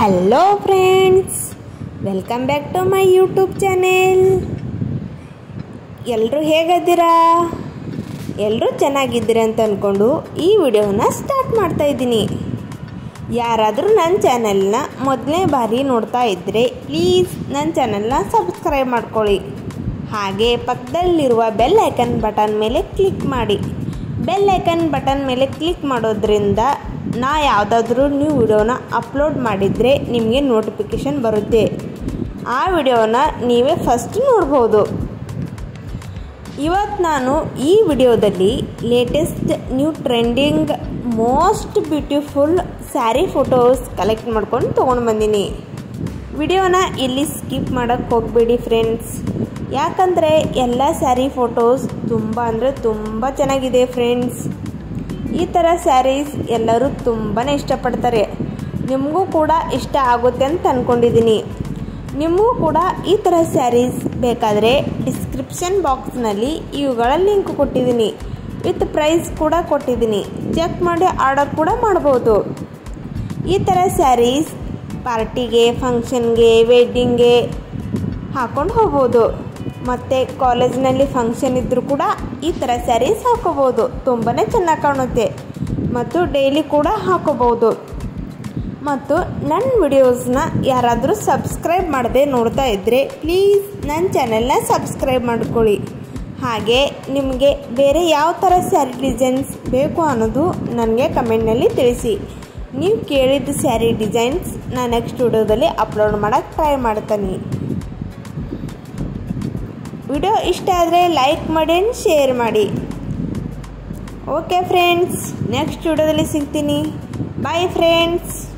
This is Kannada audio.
hello friends welcome back to my YouTube channel ಎಲ್ಲರೂ ಹೇಗಿದ್ದೀರಾ ಎಲ್ಲರೂ ಚೆನ್ನಾಗಿದ್ದೀರಿ ಅಂತ ಅಂದ್ಕೊಂಡು ಈ ವಿಡಿಯೋನ ಸ್ಟಾರ್ಟ್ ಮಾಡ್ತಾ ಇದ್ದೀನಿ ಯಾರಾದರೂ ನನ್ನ ಚಾನೆಲ್ನ ಮೊದಲನೇ ಬಾರಿ ನೋಡ್ತಾ ಇದ್ದರೆ ಪ್ಲೀಸ್ ನನ್ನ ಚಾನೆಲ್ನ ಸಬ್ಸ್ಕ್ರೈಬ್ ಮಾಡ್ಕೊಳ್ಳಿ ಹಾಗೆ ಪಕ್ಕದಲ್ಲಿರುವ ಬೆಲ್ ಐಕನ್ ಬಟನ್ ಮೇಲೆ ಕ್ಲಿಕ್ ಮಾಡಿ ಬೆಲ್ ಐಕನ್ ಬಟನ್ ಮೇಲೆ ಕ್ಲಿಕ್ ಮಾಡೋದ್ರಿಂದ ನಾ ಯಾವುದಾದ್ರೂ ನ್ಯೂ ವಿಡಿಯೋನ ಅಪ್ಲೋಡ್ ಮಾಡಿದರೆ ನಿಮಗೆ ನೋಟಿಫಿಕೇಷನ್ ಬರುತ್ತೆ ಆ ವಿಡಿಯೋನ ನೀವೇ ಫಸ್ಟ್ ನೋಡ್ಬೋದು ಇವತ್ತು ನಾನು ಈ ವಿಡಿಯೋದಲ್ಲಿ latest new trending most beautiful sari photos collect ಮಾಡ್ಕೊಂಡು ತೊಗೊಂಡು ಬಂದೀನಿ ವಿಡಿಯೋನ ಇಲ್ಲಿ ಸ್ಕಿಪ್ ಮಾಡೋಕ್ಕೆ ಹೋಗಬೇಡಿ ಫ್ರೆಂಡ್ಸ್ ಯಾಕಂದರೆ ಎಲ್ಲ ಸ್ಯಾರಿ ಫೋಟೋಸ್ ತುಂಬ ಅಂದರೆ ತುಂಬ ಚೆನ್ನಾಗಿದೆ ಫ್ರೆಂಡ್ಸ್ ಈ ಥರ ಸ್ಯಾರೀಸ್ ಎಲ್ಲರೂ ತುಂಬಾ ಇಷ್ಟಪಡ್ತಾರೆ ನಿಮಗೂ ಕೂಡ ಇಷ್ಟ ಆಗುತ್ತೆ ಅಂತ ಅಂದ್ಕೊಂಡಿದ್ದೀನಿ ನಿಮಗೂ ಕೂಡ ಈ ಥರ ಸ್ಯಾರೀಸ್ ಬೇಕಾದರೆ ಡಿಸ್ಕ್ರಿಪ್ಷನ್ ಬಾಕ್ಸ್ನಲ್ಲಿ ಇವುಗಳ ಲಿಂಕ್ ಕೊಟ್ಟಿದ್ದೀನಿ ವಿತ್ ಪ್ರೈಸ್ ಕೂಡ ಕೊಟ್ಟಿದ್ದೀನಿ ಚೆಕ್ ಮಾಡಿ ಆರ್ಡರ್ ಕೂಡ ಮಾಡ್ಬೋದು ಈ ಥರ ಸ್ಯಾರೀಸ್ ಪಾರ್ಟಿಗೆ ಫಂಕ್ಷನ್ಗೆ ವೆಡ್ಡಿಂಗ್ಗೆ ಹಾಕ್ಕೊಂಡು ಹೋಗ್ಬೋದು ಮತ್ತು ಕಾಲೇಜ್ನಲ್ಲಿ ಫಂಕ್ಷನ್ ಇದ್ದರೂ ಕೂಡ ಈ ಥರ ಸ್ಯಾರೀಸ್ ಹಾಕೋಬೋದು ತುಂಬಾ ಚೆನ್ನಾಗಿ ಕಾಣುತ್ತೆ ಮತ್ತು ಡೈಲಿ ಕೂಡ ಹಾಕೋಬೋದು ಮತ್ತು ನನ್ನ ವಿಡಿಯೋಸ್ನ ಯಾರಾದರೂ ಸಬ್ಸ್ಕ್ರೈಬ್ ಮಾಡದೆ ನೋಡ್ತಾ ಇದ್ದರೆ ಪ್ಲೀಸ್ ನನ್ನ ಚಾನೆಲ್ನ ಸಬ್ಸ್ಕ್ರೈಬ್ ಮಾಡ್ಕೊಳ್ಳಿ ಹಾಗೆ ನಿಮಗೆ ಬೇರೆ ಯಾವ ಥರ ಸ್ಯಾರಿ ಡಿಸೈನ್ಸ್ ಬೇಕು ಅನ್ನೋದು ನನಗೆ ಕಮೆಂಟ್ನಲ್ಲಿ ತಿಳಿಸಿ ನೀವು ಕೇಳಿದ ಸ್ಯಾರಿ ಡಿಸೈನ್ಸ್ ನಾನು ನೆಕ್ಸ್ಟ್ ವಿಡಿಯೋದಲ್ಲಿ ಅಪ್ಲೋಡ್ ಮಾಡೋಕ್ಕೆ ಟ್ರೈ ಮಾಡ್ತೀನಿ ವಿಡಿಯೋ ಇಷ್ಟ ಆದರೆ ಲೈಕ್ ಮಾಡಿ ಶೇರ್ ಮಾಡಿ ಓಕೆ ಫ್ರೆಂಡ್ಸ್ ನೆಕ್ಸ್ಟ್ ವಿಡಿಯೋದಲ್ಲಿ ಸಿಗ್ತೀನಿ ಬಾಯ್ ಫ್ರೆಂಡ್ಸ್